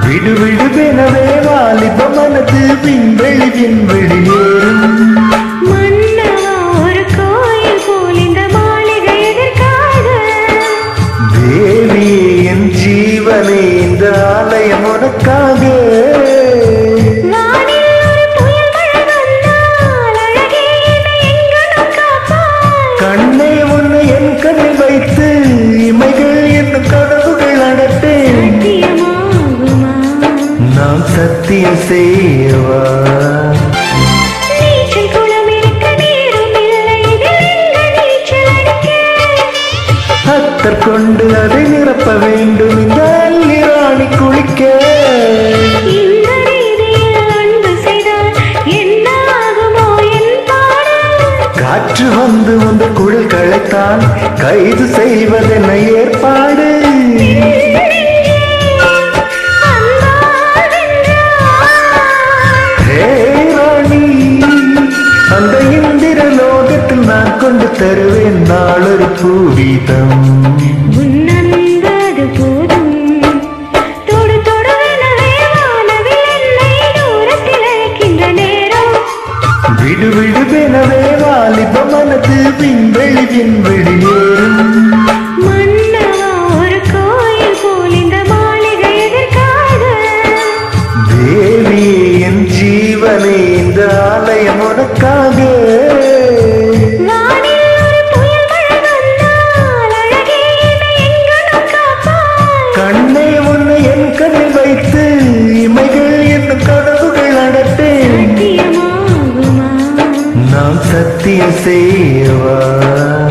விடு விடுவெனவே வாலிப மனது விண்வெளி விண்வெளி ஏறும் மன்னவா ஒரு கோயில் போல் இந்த மாளிகை எதற்காக தேவியே என் ஜீவனே இந்த ஆலயம் உனக்காக வானில் ஒரு புயல் மழை வந்தால் அழகே என்னை எங்கனம் காப்பாய் கண்ணே உன்னை என் கண்ணில் வைத்து இமைகள் என்னும் கனவுகள் அடட்டேன் சத்தியமாகுமா நாம் சத்தியம் செய்யவா நீச்சல் குளம் இருக்க நேரம் இல்லை இதில் எங்க நீச்சல் அடிக்க அத்தர் கொண்டு அதை நிரப்ப வேண்டும் இந்த அள்ளி ராணி குளிக்க இந்த ரீதியில் அன்பு செய்தால் என்ன ஆகுமோ என் பாடல் காற்று வந்து உந்த குழல் களைத்தான் கைது செய்வதென்ன ஏற்பாடு ஹே ராணி அந்த இந்திர லோகத்தில் நான் கொண்டு தருவேன் நாளொரு பூவீதம் உன்னன்பது போதும் தொடு தொடுவெனவே வானவில் என்னை தூரத்தில் அழைக்கின்ற நேரம் விடு விடுவெனவே வாலிப மனது விண்வெளி விண்வெளி ஏறும் மன்னவா ஒரு கோயில் போல் இந்த மாளிகை எதற்காக தேவியே என் ஜீவனே இந்த ஆலயம் உனக்காக வானில் ஒரு புயல் மழை வந்தால் அழகே என்னை எங்கனம் காப்பாய் கண்ணை உன்னை என் கண்ணில் வைத்து இமைகள் என்னும் கனவுகள் அடட்டேன் சத்தியமாகுமா நாம் சத்தியம் செய்யவா